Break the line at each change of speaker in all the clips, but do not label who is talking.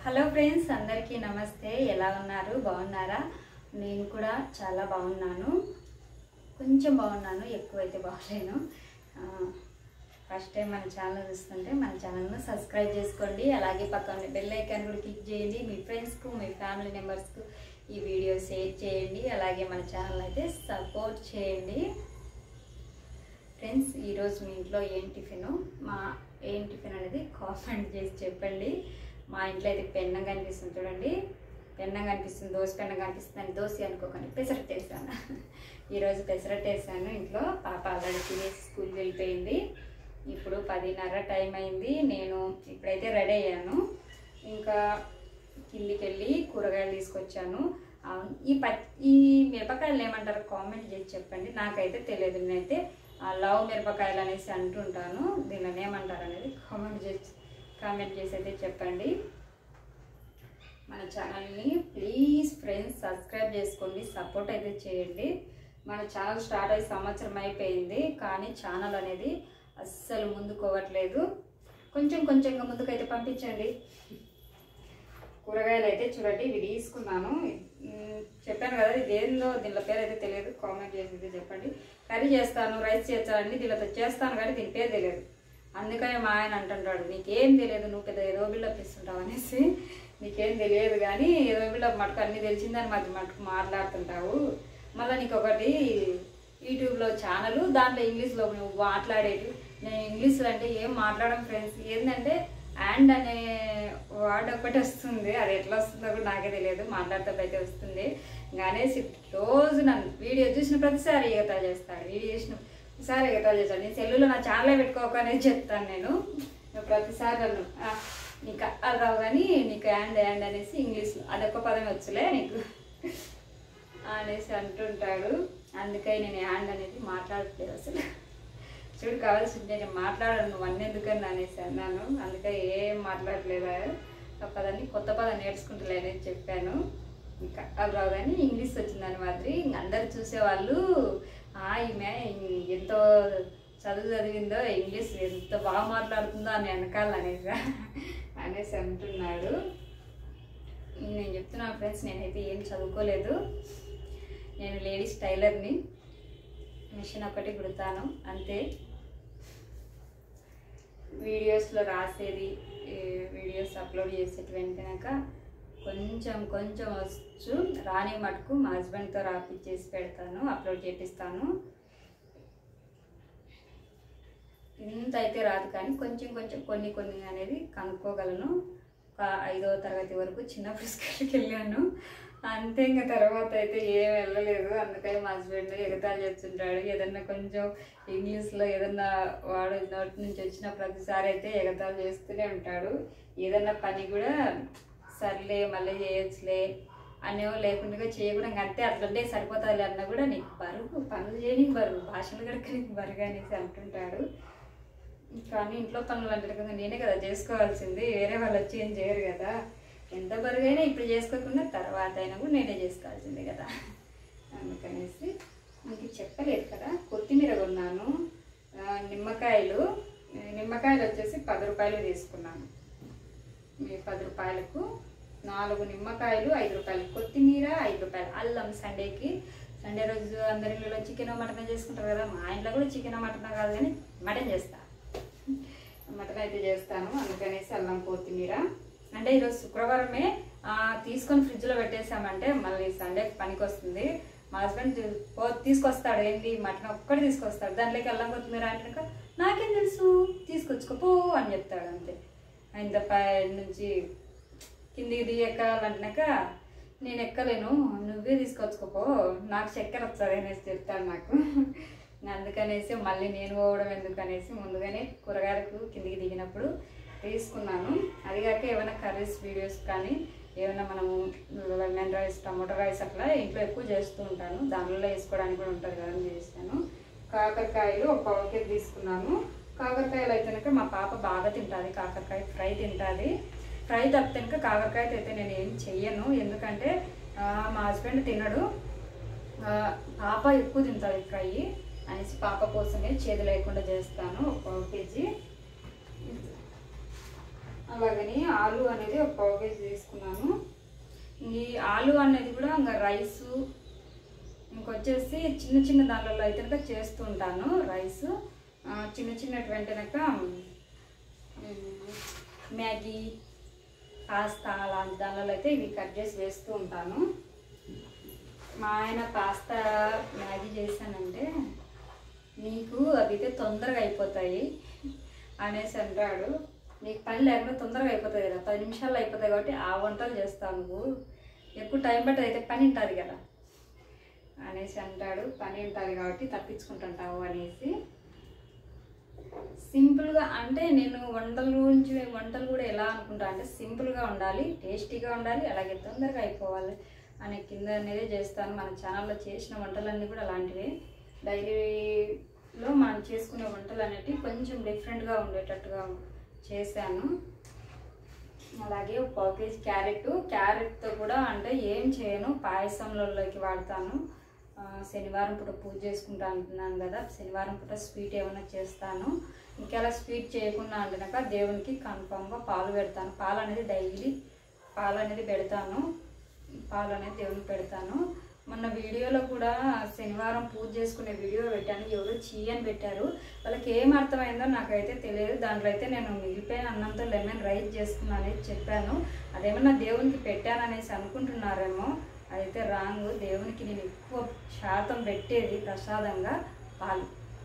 hello friends అందరికీ నమస్తే ఎలా ఉన్నారు బాగున్నారా నేను కూడా చాలా బాగున్నాను కొంచెం బాగున్నాను ఎక్కువైతే బాగలేను ఆ, ఫస్ట్ టైం మన ఛానల్ చూస్తుంటే మన ఛానల్ను సబ్స్క్రైబ్ చేసుకోండి అలాగే పక్కన బెల్ ఐకాన్ కూడా క్లిక్ చేయండి మీ ఫ్రెండ్స్కు మీ ఫ్యామిలీ మెంబర్స్కు ఈ వీడియో షేర్ చేయండి అలాగే మన ఛానల్ అయితే సపోర్ట్ చేయండి ఫ్రెండ్స్ ఈరోజు మీ ఇంట్లో ఏం టిఫిన్ మా ఏం టిఫిన్ అనేది కామెంట్ చేసి చెప్పండి మా ఇంట్లో అయితే పెన్నం కనిపిస్తుంది చూడండి పెన్నం కనిపిస్తుంది దోశ పెన్నం కనిపిస్తుంది అని దోశ అనుకోకండి పెసరట్టు వేసాను ఈరోజు పెసరట్టు వేసాను ఇంట్లో పాప ఆల్రెడీ తినేసి స్కూల్కి వెళ్ళిపోయింది ఇప్పుడు పదిన్నర టైం అయింది నేను ఇప్పుడైతే రెడీ అయ్యాను ఇంకా కిందికి వెళ్ళి కూరగాయలు తీసుకొచ్చాను అవును, ఈ ప ఈ మిరపకాయలు ఏమంటారు కామెంట్ చేసి చెప్పండి నాకైతే తెలియదు నేనైతే ఆ, లవ్ మిరపకాయలు అనేసి అంటుంటాను దీనిని ఏమంటారు అనేది కామెంట్ చేసి కామెంట్ చేసి అయితే చెప్పండి మన ఛానల్ని ప్లీజ్ ఫ్రెండ్స్ సబ్స్క్రైబ్ చేసుకోండి సపోర్ట్ అయితే చేయండి మన ఛానల్ స్టార్ట్ అయ్యి సంవత్సరం అయిపోయింది కానీ ఛానల్ అనేది అస్సలు ముందుకోవట్లేదు కొంచెం కొంచెంగా ముందుకైతే పంపించండి కూరగాయలు అయితే చూడండి ఇవి తీసుకున్నాను ఉమ్, చెప్పాను కదా ఇది ఏందో దీనిలో పేరు అయితే తెలియదు కామెంట్ చేసి అయితే చెప్పండి కర్రీ చేస్తాను రైస్ చేస్తాను అన్ని దీనితో చేస్తాను కానీ దీని పేరు తెలియదు అందుకనే మా ఆయన అంటుంటాడు నీకేం తెలియదు నువ్వు పెద్ద ఏదో బిల్డప్ ఇస్తుంటావు అనేసి నీకేం తెలియదు కానీ ఏదో బిల్డప్ మటుకు అన్ని తెలిసిందని మధ్య మటుకు మాట్లాడుతుంటావు మళ్ళీ నీకు ఒకటి యూట్యూబ్లో ఛానల్ దాంట్లో ఇంగ్లీష్లో నువ్వు మాట్లాడేది నేను ఇంగ్లీష్లో అంటే ఏం మాట్లాడడం ఫ్రెండ్స్ ఏంటంటే అండ్ అనే వర్డ్ ఒకటి వస్తుంది అది ఎట్లా వస్తుందో కూడా నాకే తెలియదు మాట్లాడితే అయితే వస్తుంది ఇంకా అనేసి రోజు నన్ను వీడియో చూసిన ప్రతిసారి ఎగతాలు చేస్తాడు వీడియో చూసిన ప్రతిసారి ఎగతాలు చేస్తాడు నేను సెల్లులో నా ఛానలే పెట్టుకోక అనేది చెప్తాను నేను నువ్వు ప్రతిసారి నన్ను "ఆ, నీకు అది రావు కానీ నీకు యాండ్ యాండ్ అనేసి ఇంగ్లీష్లో అదొక పదం వచ్చులే నీకు అనేసి అంటుంటాడు అందుకని నేను యాండ్ అనేది మాట్లాడట్లేదు అసలు చూడు కావాల్సింది నేను మాట్లాడను నువ్వు అన్నెందుకని అనేసి అన్నాను అందుకే ఏం మాట్లాడలేదా ఆ పదాన్ని కొత్త పదం నేర్చుకుంటలే అనేది చెప్పాను ఇంకా అది రావు కానీ ఇంగ్లీష్ వచ్చిందని మాదిరి ఇంక అందరు చూసేవాళ్ళు "ఆ, ఈమె ఎంతో చదువు చదివిందో ఇంగ్లీష్ ఎంత బాగా మాట్లాడుతుందో అని వెనకాల అనేసి అనేసి అంటున్నాడు నేను చెప్తున్నాను ఫ్రెండ్స్ నేనైతే ఏం చదువుకోలేదు నేను లేడీస్ టైలర్ని మిషన్ ఒకటి కుడతాను అంతే వీడియోస్లో రాసేది ఈ వీడియోస్ అప్లోడ్ చేసేటువంటి కనుక కొంచెం కొంచెం వచ్చు రాని మటుకు మా హస్బెండ్తో రాపిచ్చేసి పెడతాను అప్లోడ్ చేపిస్తాను ఇంత అయితే రాదు కానీ కొంచెం కొంచెం కొన్ని కొన్ని అనేది కనుక్కోగలను ఒక ఐదవ తరగతి వరకు చిన్నప్పుడు స్కూల్కి వెళ్ళాను అంతే ఇంకా తర్వాత అయితే ఏం వెళ్ళలేదు అందుకని మా హస్బెండ్ ఎగతాళి చేస్తుంటాడు ఏదన్నా కొంచెం ఇంగ్లీష్లో ఏదన్నా వాడు నోటి నుంచి వచ్చిన ప్రతిసారి అయితే ఎగతాళి చేస్తూనే ఉంటాడు ఏదన్నా పని కూడా సర్లే మళ్ళీ చేయొచ్చులే అనేవో లేకుండా చేయకుండా ఇంక అంతే అట్లంటే సరిపోతుంది అన్న కూడా నీకు బరువు పనులు చేయడానికి బరువు భాషలు కనుక నీకు బరువు అనేసి అంటుంటాడు కానీ ఇంట్లో పనులు అంటే కదా నేనే కదా చేసుకోవాల్సింది వేరే వాళ్ళు వచ్చి ఏం చేయరు కదా ఎంత బరుగైనా ఇప్పుడు చేసుకోకుండా తర్వాత అయినా కూడా నేనే చేసుకోవాల్సిందే కదా అందుకనేసి మీకు చెప్పలేదు కదా కొత్తిమీర కొన్నాను ఆ, నిమ్మకాయలు నిమ్మకాయలు వచ్చేసి పది రూపాయలు తీసుకున్నాను మీ పది రూపాయలకు నాలుగు నిమ్మకాయలు ఐదు రూపాయలు కొత్తిమీర ఐదు రూపాయలు అల్లం సండేకి సండే రోజు అందరి ఇళ్ళలో చికెన్ మటన్ చేసుకుంటారు కదా మా ఇంట్లో కూడా చికెన్ మటన్ కాదు కానీ మటన్ చేస్తా మటన్ అయితే చేస్తాను అందుకనేసి అల్లం కొత్తిమీర అంటే ఈరోజు శుక్రవారమే ఆ, తీసుకొని ఫ్రిడ్జ్లో పెట్టేసామంటే మళ్ళీ సండే పనికి వస్తుంది మా హస్బెండ్ పో తీసుకొస్తాడు ఏంటి మటన్ ఒక్కటి తీసుకొస్తాడు దాంట్లోకి అల్లం కొత్తిమీర అంటే నాకేం తెలుసు తీసుకొచ్చుకోపో అని చెప్తాడు అంతే ఆయన పై నుంచి కిందికి దిగెక్కాలంటున్నాక నేను ఎక్కలేను నువ్వే తీసుకొచ్చుకోపో నాకు చక్కెర వస్తుంది అనేసి చెప్తాడు నాకు అందుకనేసి మళ్ళీ నేను పోవడం ఎందుకనేసి ముందుగానే కూరగాయలకు కిందికి దిగినప్పుడు తీసుకున్నాను అది కాక ఏమైనా కర్రీస్ వీడియోస్ కానీ ఏమైనా మనము లెమన్ రైస్ టమాటో రైస్ అట్లా ఇంట్లో ఎక్కువ చేస్తూ ఉంటాను దానిలో వేసుకోవడానికి కూడా ఉంటుంది కదా అని చేస్తాను కాకరకాయలు ఒక పావు కేజీ తీసుకున్నాను కాకరకాయలు అయితే కనుక మా పాప బాగా తింటుంది కాకరకాయ ఫ్రై తింటుంది ఫ్రై తప్పితే కాకరకాయ అయితే నేను ఏం చెయ్యను ఎందుకంటే ఆ, మా హస్బెండ్ తినడు ఆ, పాప ఎక్కువ తింటుంది ఫ్రై అనేసి పాప కోసమే చేదు లేకుండా చేస్తాను ఒక పావు కేజీ అలాగని ఆలు అనేది ఒక పావు కేజీ తీసుకున్నాను ఈ ఆలు అనేది కూడా ఇంకా రైసు ఇంకొచ్చేసి చిన్న చిన్న దానిలో అయితే కనుక చేస్తూ ఉంటాను రైస్ ఆ, చిన్న చిన్నటువంటి కనుక మ్యాగీ పాస్తా అలాంటి దానిలో అయితే ఇవి కట్ చేసి వేస్తూ ఉంటాను మా ఆయన పాస్తా మ్యాగీ చేశానంటే నీకు అవి అయితే తొందరగా అయిపోతాయి అనేసి అంటాడు నీకు పని లేకుండా తొందరగా అయిపోతుంది కదా పది నిమిషాల్లో అయిపోతాయి కాబట్టి ఆ వంటలు చేస్తావు నువ్వు ఎక్కువ టైం పట్టదు అయితే పని ఉంటుంది కదా అనేసి అంటాడు పని ఉంటుంది కాబట్టి తప్పించుకుంటుంటావు అనేసి సింపుల్గా అంటే నేను వంటల గురించి వంటలు కూడా ఎలా అనుకుంటా అంటే సింపుల్గా ఉండాలి టేస్టీగా ఉండాలి అలాగే తొందరగా అయిపోవాలి అనే కింద అనేది చేస్తాను మన ఛానల్లో చేసిన వంటలన్నీ కూడా అలాంటివే డైలీలో మనం చేసుకునే వంటలు అనేటివి కొంచెం డిఫరెంట్గా ఉండేటట్టుగా చేశాను అలాగే ఒక పావు కేజీ క్యారెట్ క్యారెట్తో కూడా అంటే ఏం చేయను పాయసంలోకి వాడతాను ఆ, శనివారం పూట పూజ చేసుకుంటా అంటున్నాను కదా శనివారం పూట స్వీట్ ఏమైనా చేస్తాను ఇంకెలా స్వీట్ చేయకుండా అంటున్నాక దేవునికి కన్ఫామ్గా పాలు పెడతాను పాలు అనేది డైలీ పాలు అనేది పెడతాను పాలు అనేది దేవునికి పెడతాను మొన్న వీడియోలో కూడా శనివారం పూజ చేసుకునే వీడియో పెట్టాను ఎవరు చీ అని పెట్టారు వాళ్ళకి ఏం అర్థమైందో నాకైతే తెలియదు దాంట్లో అయితే నేను మిగిలిపోయిన అన్నంతో లెమన్ రైస్ చేసుకున్నా అనేది చెప్పాను అదేమన్నా దేవునికి పెట్టాననేసి అనుకుంటున్నారేమో అదైతే రాంగ్ దేవునికి నేను ఎక్కువ శాతం పెట్టేది ప్రసాదంగా పాలు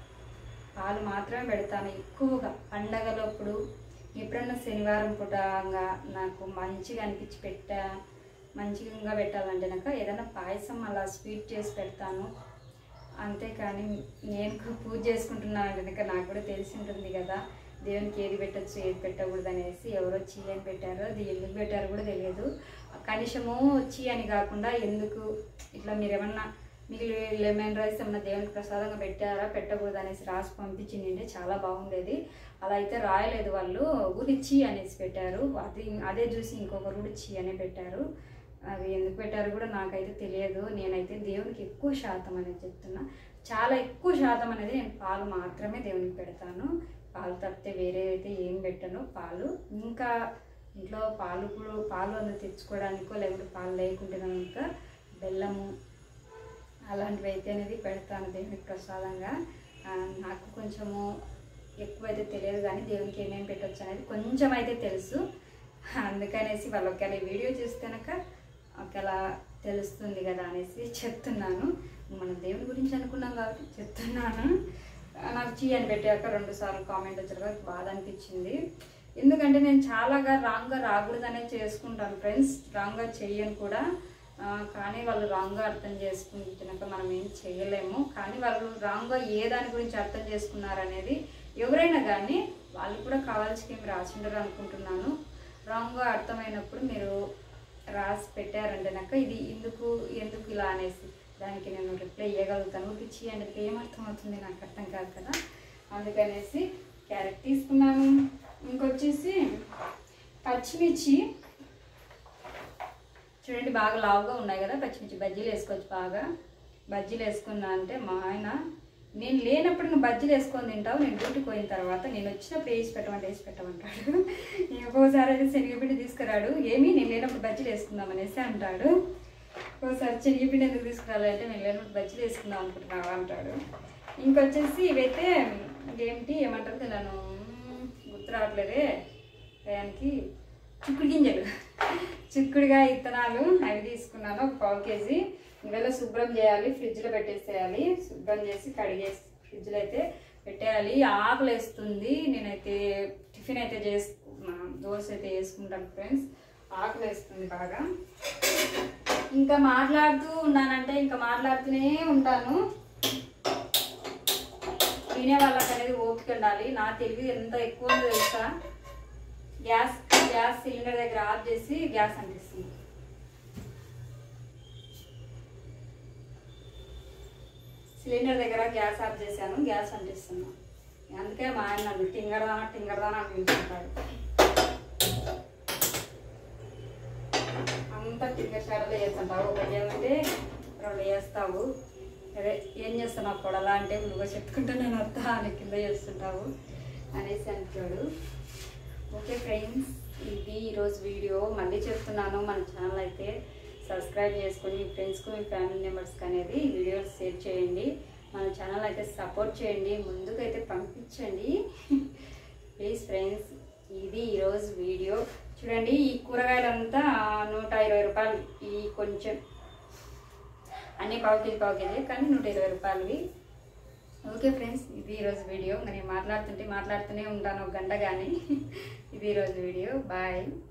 పాలు మాత్రమే పెడతాను ఎక్కువగా పండగలప్పుడు ఎప్పుడన్నా శనివారం పూట ఇంకా నాకు మంచిగా అనిపించి పెట్టా మంచిగా పెట్టాలంటే నాకు ఏదైనా పాయసం అలా స్వీట్ చేసి పెడతాను అంతేకాని నేను కూడా పూజ చేసుకుంటున్నాను అంటే కనుక నాకు కూడా తెలిసి ఉంటుంది కదా దేవునికి ఏది పెట్టచ్చు ఏది పెట్టకూడదు అనేసి ఎవరో చీ అని పెట్టారో అది ఎందుకు పెట్టారో కూడా తెలియదు కనీసము చీ అని కాకుండా ఎందుకు ఇట్లా మీరు ఏమన్నా మిగిలి లెమన్ రైస్ ఏమన్నా దేవునికి ప్రసాదంగా పెట్టారా పెట్టకూడదు అనేసి రాసి పంపించింది అంటే చాలా బాగుండేది అలా అయితే రాయలేదు వాళ్ళు ఊరి చీ అనేసి పెట్టారు అది అదే చూసి ఇంకొకరు కూడా చీ అనే పెట్టారు అది ఎందుకు పెట్టారు కూడా నాకైతే తెలియదు నేనైతే దేవునికి ఎక్కువ శాతం అనేది చెప్తున్నా చాలా ఎక్కువ శాతం అనేది నేను పాలు మాత్రమే దేవునికి పెడతాను పాలు తప్పితే వేరే అయితే ఏం పెట్టను పాలు ఇంకా ఇంట్లో పాలు కూడా పాలు అందుకు తెచ్చుకోవడానికో లేకుంటే పాలు లేకుంటే కనుక బెల్లము అలాంటివి అయితే అనేది పెడతాను దేవునికి ప్రసాదంగా ఆ, నాకు కొంచెము ఎక్కువైతే తెలియదు కానీ దేవునికి ఏమేమి పెట్టొచ్చు అనేది కొంచెం అయితే తెలుసు అందుకనేసి వాళ్ళు ఒకవేళ ఈ వీడియో చూస్తేనక ఒకవేళ తెలుస్తుంది కదా అనేసి చెప్తున్నాను మన దేవుని గురించి అనుకున్నాం కాబట్టి చెప్తున్నాను ఆ, నాకు చీ అని పెట్టాక రెండు సార్లు కామెంట్ వచ్చాక బాధ అనిపించింది ఎందుకంటే నేను చాలాగా రాంగ్గా రాకూడదనే చేసుకుంటాను ఫ్రెండ్స్ రాంగ్గా చెయ్యను కూడా ఆ, కానీ వాళ్ళు రాంగ్గా అర్థం చేసుకుంటున్నాక మనం ఏం చేయలేము కానీ వాళ్ళు రాంగ్గా ఏ దాని గురించి అర్థం చేసుకున్నారనేది ఎవరైనా కానీ వాళ్ళు కూడా కావాల్సి ఏమి రాసిండరు అనుకుంటున్నాను రాంగ్గా అర్థమైనప్పుడు మీరు రాసి పెట్టారంటే నాకు ఇది ఎందుకు ఎందుకు ఇలా అనేసి దానికి నేను రిప్లై ఇవ్వగలుగుతాను పిచ్చి అనేది ఏం అర్థం అవుతుంది నాకు అర్థం కాదు కదా అందుకనేసి క్యారెట్ తీసుకున్నాను ఇంకొచ్చేసి పచ్చిమిర్చి చూడండి బాగా లావుగా ఉన్నాయి కదా పచ్చిమిర్చి బజ్జీలు వేసుకోవచ్చు బాగా బజ్జీలు వేసుకున్నా అంటే మా ఆయన నేను లేనప్పుడు నువ్వు బజ్జీలు వేసుకొని తింటావు నేను డ్యూటీకి పోయిన తర్వాత నేను వచ్చినప్పుడు వేసి పెట్టమంటే వేసి పెట్టమంటాడు ఇంకొకసారి అయితే శనగపిండి తీసుకురాడు ఏమి నేను లేనప్పుడు బజ్జీలు వేసుకుందాం అనేసి అంటాడు ఒకసారి శనగపిండి ఎందుకు తీసుకురాలంటే నేను లేనప్పుడు బజ్జీలు వేసుకుందాం అనుకుంటున్నావా అంటాడు ఇంకొచ్చేసి ఇవైతే ఏంటి ఏమంటారు తిన్నాను గుర్తు రావట్లేదే టయానికి చిక్కుడు గింజలు చిక్కుడుగా ఇత్తనాలు అవి తీసుకున్నాను ఒక పావు కేజీ ఇవాళ శుభ్రం చేయాలి ఫ్రిడ్జ్లో పెట్టేసేయాలి శుభ్రం చేసి కడిగేసి ఫ్రిడ్జ్లో అయితే పెట్టేయాలి ఆకలి వేస్తుంది నేనైతే టిఫిన్ అయితే చేసుకున్నాను దోశ అయితే వేసుకుంటాను ఫ్రెండ్స్ ఆకలి వేస్తుంది బాగా ఇంకా మాట్లాడుతూ ఉన్నానంటే ఇంకా మాట్లాడుతూనే ఉంటాను వినే వాళ్ళకి అనేది ఓపిక ఉండాలి నా తెలివి ఎంత ఎక్కువ ఉందో తెలుసా గ్యాస్ గ్యాస్ సిలిండర్ దగ్గర ఆఫ్ చేసి గ్యాస్ అంటిస్తుంది సిలిండర్ దగ్గర గ్యాస్ ఆఫ్ చేశాను గ్యాస్ అంటిస్తున్నా అందుకే మా ఆయన నన్ను టింగరదానా టింగరదానా అని పిలుచుకుంటాడు అంతా టింగర్ షాడలో చేస్తుంటావు ఒకటి ఏమంటే రెండు చేస్తావు అదే ఏం చేస్తున్నావు కొడలా అంటే నువ్వు చెప్పుకుంటే నేను వస్తా అని కింద చేస్తుంటావు అనేసి అంటాడు ఓకే ఫ్రెండ్స్ ఈరోజు వీడియో మళ్ళీ చెప్తున్నాను మన ఛానల్ అయితే సబ్స్క్రైబ్ చేసుకొని మీ ఫ్రెండ్స్కి మీ ఫ్యామిలీ మెంబర్స్కి అనేది ఈ వీడియో షేర్ చేయండి మన ఛానల్ అయితే సపోర్ట్ చేయండి ముందుకైతే పంపించండి ప్లీజ్ ఫ్రెండ్స్ ఇది ఈరోజు వీడియో చూడండి ఈ కూరగాయలంతా నూట ఇరవై రూపాయలు ఈ కొంచెం అన్ని పావు కేజీ పావు కేజీ కానీ నూట ఇరవై రూపాయలవి ఓకే ఫ్రెండ్స్ ఇది ఈరోజు వీడియో నేను మాట్లాడుతుంటే మాట్లాడుతూనే ఉంటాను ఒక గంట కానీ ఇది ఈరోజు వీడియో బాయ్